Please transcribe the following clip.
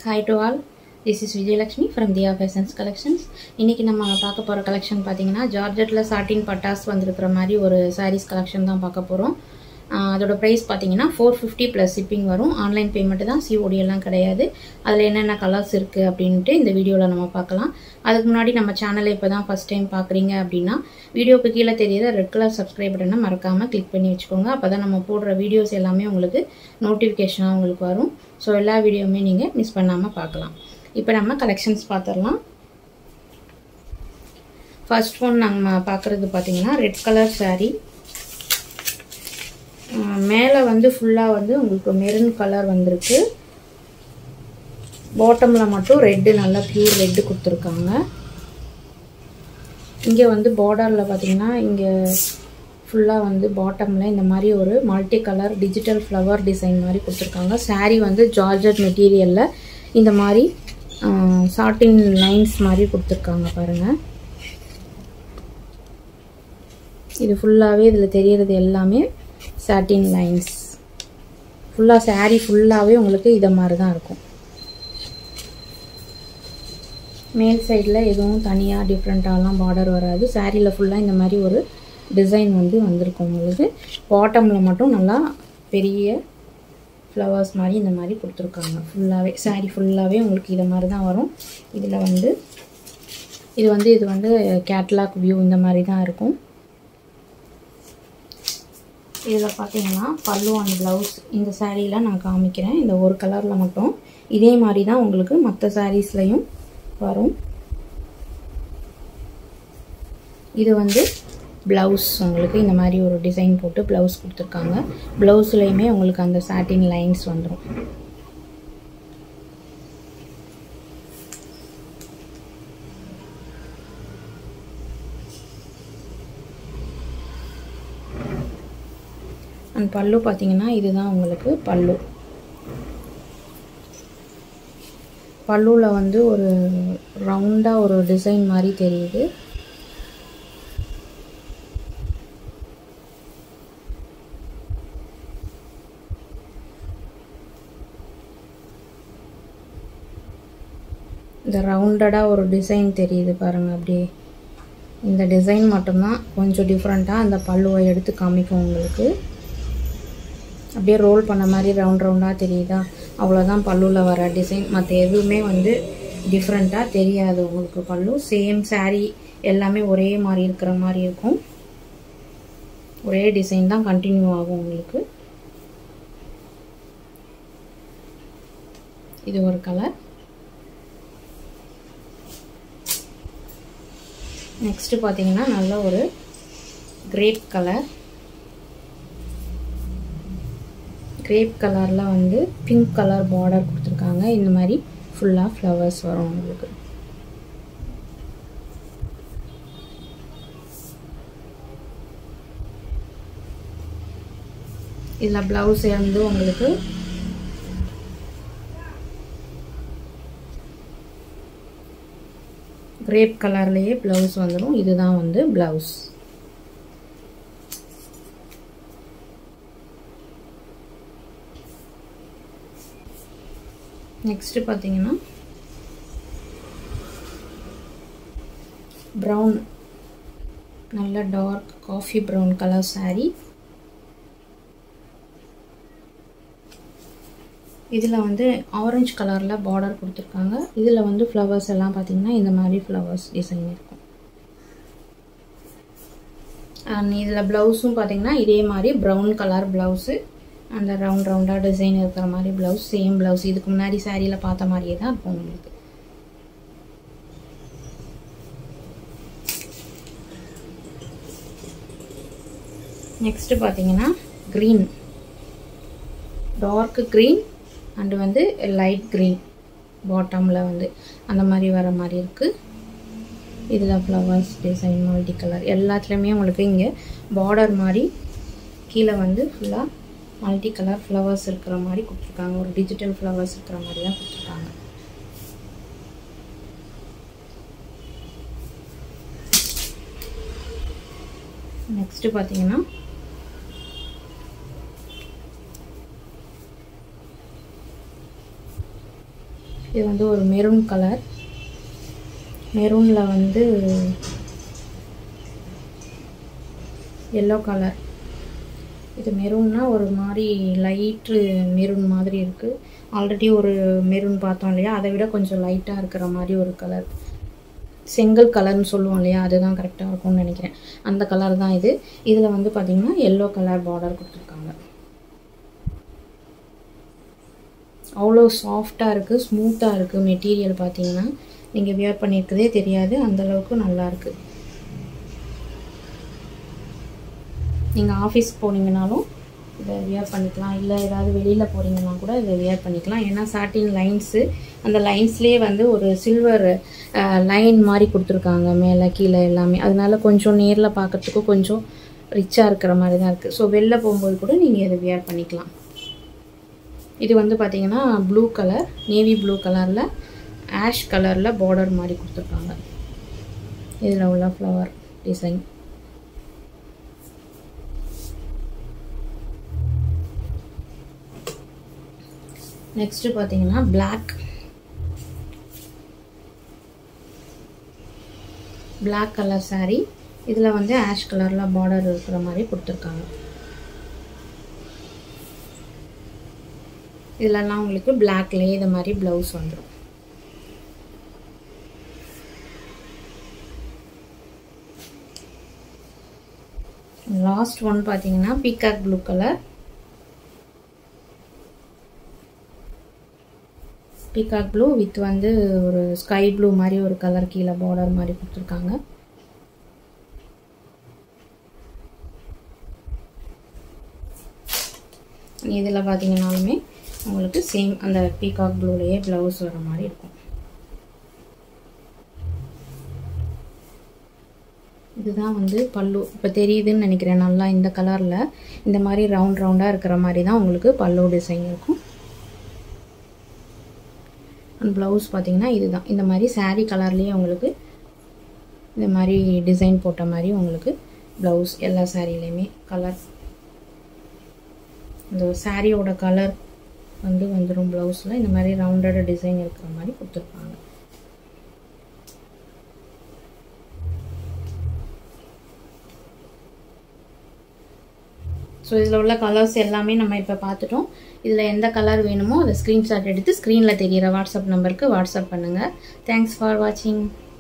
hi to all this is Vijayalakshmi from Diya fashions collections இன்றைக்கி நம்ம பார்க்க போகிற கலெக்ஷன் பார்த்தீங்கன்னா ஜார்ஜெட்டில் சாட்டின் பட்டாஸ் வந்திருக்கிற மாதிரி ஒரு சாரீஸ் கலெக்ஷன் தான் பார்க்க போகிறோம் அதோட ப்ரைஸ் பார்த்தீங்கன்னா ஃபோர் ஃபிஃப்டி ப்ளஸ் ஷிப்பிங் வரும் ஆன்லைன் பேமெண்ட்டு தான் சிஓடி எல்லாம் கிடையாது அதில் என்னென்ன கலர்ஸ் இருக்குது அப்படின்ட்டு இந்த வீடியோவில் நம்ம பார்க்கலாம் அதுக்கு முன்னாடி நம்ம சேனலை இப்போ தான் ஃபஸ்ட் டைம் பார்க்குறீங்க அப்படின்னா வீடியோக்கு கீழே தெரியுற ரெட் கலர் சப்ஸ்கிரைப் பட்டனை மறக்காமல் கிளிக் பண்ணி வச்சுக்கோங்க அப்போ தான் நம்ம போடுற வீடியோஸ் எல்லாமே உங்களுக்கு நோட்டிஃபிகேஷனாக உங்களுக்கு வரும் ஸோ எல்லா வீடியோவுமே நீங்கள் மிஸ் பண்ணாமல் பார்க்கலாம் இப்போ நம்ம கலெக்ஷன்ஸ் பார்த்துடலாம் ஃபர்ஸ்ட் ஒன் நம்ம பார்க்குறது பார்த்தீங்கன்னா ரெட் கலர் சாரீ மேலே வந்து ஃபுல்லாக வந்து உங்களுக்கு மெரூன் கலர் வந்திருக்கு பாட்டமில் மட்டும் ரெட்டு நல்லா ப்யூர் ரெட்டு கொடுத்துருக்காங்க இங்கே வந்து பார்டரில் பார்த்தீங்கன்னா இங்கே ஃபுல்லாக வந்து பாட்டமில் இந்த மாதிரி ஒரு multi colour digital flower design மாதிரி கொடுத்துருக்காங்க சாரீ வந்து ஜார்ஜட் மெட்டீரியலில் இந்த மாதிரி சாட்டின் லைன்ஸ் மாதிரி கொடுத்துருக்காங்க பாருங்கள் இது ஃபுல்லாகவே இதில் தெரியறது எல்லாமே சாட்டின் லைன்ஸ் ஃபுல்லாக சாரீ ஃபுல்லாகவே உங்களுக்கு இதை மாதிரி தான் இருக்கும் மேல் சைடில் எதுவும் தனியாக டிஃப்ரெண்ட்டாலாம் பார்டர் வராது சாரியில் ஃபுல்லாக இந்த மாதிரி ஒரு டிசைன் வந்து வந்திருக்கும் உங்களுக்கு பாட்டமில் மட்டும் நல்லா பெரிய ஃப்ளவர்ஸ் மாதிரி இந்த மாதிரி கொடுத்துருக்காங்க ஃபுல்லாகவே சாரீ ஃபுல்லாகவே உங்களுக்கு இதை மாதிரி தான் வரும் இதில் வந்து இது வந்து இது வந்து கேட்லாக் வியூ இந்த மாதிரி தான் இருக்கும் இதில் பார்த்தீங்கன்னா பல்லு அண்ட் ப்ளவுஸ் இந்த சாரியில் நான் காமிக்கிறேன் இந்த ஒரு கலரில் மட்டும் இதே மாதிரி தான் உங்களுக்கு மற்ற சாரீஸ்லையும் வரும் இது வந்து ப்ளவுஸ் உங்களுக்கு இந்த மாதிரி ஒரு டிசைன் போட்டு ப்ளவுஸ் கொடுத்துருக்காங்க ப்ளவுஸ்லேயுமே உங்களுக்கு அந்த சாட்டின் லைன்ஸ் வந்துடும் அண்ட் பல்லு பார்த்தீங்கன்னா இதுதான் உங்களுக்கு பல்லு பல்லுவில் வந்து ஒரு ரவுண்டாக ஒரு டிசைன் மாதிரி தெரியுது இந்த ரவுண்டடாக ஒரு டிசைன் தெரியுது பாருங்கள் அப்படியே இந்த டிசைன் மட்டும்தான் கொஞ்சம் டிஃப்ரெண்ட்டாக அந்த பல்லுவை எடுத்து காமிக்கும் உங்களுக்கு அப்படியே ரோல் பண்ண மாதிரி ரவுண்ட் ரவுண்டாக தெரியுதா அவ்வளோதான் பல்லுவில் வர டிசைன் மற்ற எதுவுமே வந்து டிஃப்ரெண்ட்டாக தெரியாது உங்களுக்கு பல்லு சேம் சாரீ எல்லாமே ஒரே மாதிரி இருக்கிற மாதிரி இருக்கும் ஒரே டிசைன் தான் கண்டினியூ ஆகும் உங்களுக்கு இது ஒரு கலர் நெக்ஸ்ட்டு பார்த்தீங்கன்னா நல்ல ஒரு கிரேப் கலர் கிரேப் கலரில் வந்து பிங்க் கலர் பார்டர் கொடுத்துருக்காங்க இந்த மாதிரி ஃபுல்லாக ஃப்ளவர்ஸ் வரும் உங்களுக்கு இதில் ப்ளவுஸ் வந்து உங்களுக்கு கிரேப் கலர்லேயே ப்ளவுஸ் வந்துடும் இதுதான் வந்து ப்ளவுஸ் நெக்ஸ்ட்டு பார்த்தீங்கன்னா ப்ரௌன் நல்ல dark coffee brown colour sari இதில் வந்து ஆரஞ்சு கலரில் பார்டர் கொடுத்துருக்காங்க இதில் வந்து ஃப்ளவர்ஸ் எல்லாம் பார்த்திங்கன்னா இந்த மாதிரி ஃப்ளவர்ஸ் டிசைன் இருக்கும் அண்ட் இதில் ப்ளவுஸும் பார்த்திங்கன்னா இதே மாதிரி ப்ரௌன் கலர் ப்ளவுஸு அந்த ரவுண்ட் ரவுண்டாக டிசைன் இருக்கிற மாதிரி ப்ளவுஸ் சேம் ப்ளவுஸ் இதுக்கு முன்னாடி சாரியில் பார்த்த மாதிரியே தான் இருக்கும் உங்களுக்கு நெக்ஸ்ட்டு பார்த்தீங்கன்னா க்ரீன் டார்க் க்ரீன் அண்டு வந்து லைட் க்ரீன் பாட்டமில் வந்து அந்த மாதிரி வர மாதிரி இருக்குது இதில் ஃப்ளவர்ஸ் டிசைன் மல்டி கலர் எல்லாத்துலேயுமே உங்களுக்கு இங்கே பார்டர் மாதிரி கீழே வந்து ஃபுல்லாக மல்டி கலர் ஃப்ளவர்ஸ் இருக்கிற மாதிரி கொடுத்துருக்காங்க ஒரு டிஜிட்டல் ஃப்ளவர்ஸ் இருக்கிற மாதிரி தான் கொடுத்துருக்காங்க நெக்ஸ்ட்டு பார்த்தீங்கன்னா இது வந்து ஒரு மெரூன் கலர் மெரூனில் வந்து எல்லோ கலர் இது மெரூன்னா ஒரு மாதிரி லைட்டு மெரூன் மாதிரி இருக்குது ஆல்ரெடி ஒரு மெரூன் பார்த்தோம் இல்லையா அதை விட கொஞ்சம் லைட்டாக இருக்கிற மாதிரி ஒரு கலர் செங்கல் கலர்னு சொல்லுவோம் இல்லையா அதுதான் கரெக்டாக இருக்கும்னு நினைக்கிறேன் அந்த கலர் தான் இது இதில் வந்து பார்த்திங்கன்னா எல்லோ கலர் பார்டர் கொடுத்துருக்காங்க அவ்வளோ சாஃப்டாக இருக்குது ஸ்மூத்தாக இருக்குது மெட்டீரியல் பார்த்தீங்கன்னா நீங்கள் வியர் பண்ணியிருக்கதே தெரியாது அந்தளவுக்கு நல்லாயிருக்கு நீங்கள் ஆஃபீஸ்க்கு போனீங்கனாலும் இதை வியர் பண்ணிக்கலாம் இல்லை ஏதாவது வெளியில் போகிறீங்கன்னா கூட இதை வியர் பண்ணிக்கலாம் ஏன்னா சாட்டின் லைன்ஸு அந்த லைன்ஸ்லேயே வந்து ஒரு சில்வர் லைன் மாதிரி கொடுத்துருக்காங்க மேலே கீழே எல்லாமே அதனால கொஞ்சம் நேரில் பார்க்குறதுக்கு கொஞ்சம் ரிச்சாக இருக்கிற மாதிரி தான் இருக்குது ஸோ வெளில போகும்போது கூட நீங்கள் இதை வியர் பண்ணிக்கலாம் இது வந்து பார்த்தீங்கன்னா ப்ளூ கலர் நேவி ப்ளூ கலரில் ஆஷ் கலரில் பார்டர் மாதிரி கொடுத்துருக்காங்க இதில் உள்ள ஃப்ளவர் டிசைன் நெக்ஸ்ட்டு பார்த்தீங்கன்னா பிளாக் பிளாக் கலர் சாரீ இதில் வந்து ஆஷ் கலரில் பார்டர் இருக்கிற மாதிரி கொடுத்துருக்காங்க இதிலெல்லாம் உங்களுக்கு பிளாக்லேயே இது மாதிரி ப்ளவுஸ் வந்துடும் லாஸ்ட் ஒன் பார்த்தீங்கன்னா peacock blue colour peacock blue with வந்து ஒரு ஸ்கை ப்ளூ மாதிரி ஒரு கலர் கீழே பார்டர் மாதிரி கொடுத்துருக்காங்க இதில் பார்த்தீங்கன்னாலுமே உங்களுக்கு சேம் அந்த பீகாக் ப்ளூலேயே ப்ளவுஸ் வர மாதிரி இருக்கும் இதுதான் வந்து பல்லு இப்போ தெரியுதுன்னு நினைக்கிறேன் நல்லா இந்த கலரில் இந்த மாதிரி ரவுண்ட் ரவுண்டாக இருக்கிற மாதிரி தான் உங்களுக்கு பல்லு டிசைன் இருக்கும் அண்ட் ப்ளவுஸ் பார்த்தீங்கன்னா இதுதான் இந்த மாதிரி சாரீ கலர்லேயே உங்களுக்கு இந்த மாதிரி டிசைன் போட்ட மாதிரி உங்களுக்கு ப்ளவுஸ் எல்லா சாரீலையுமே கலர் இந்த சாரியோட கலர் வந்து வந்துடும் ப்ளவுஸில் இந்த மாதிரி ரவுண்டட் டிசைன் இருக்கிற மாதிரி கொடுத்துருப்பாங்க ஸோ இதில் உள்ள கலர்ஸ் எல்லாமே நம்ம இப்போ பார்த்துட்டோம் இதில் எந்த கலர் வேணுமோ அதை ஸ்க்ரீன்ஷாட் எடுத்து ஸ்க்ரீனில் தெரிகிற வாட்ஸ்அப் நம்பருக்கு வாட்ஸ்அப் பண்ணுங்கள் தேங்க்ஸ் ஃபார் வாட்சிங்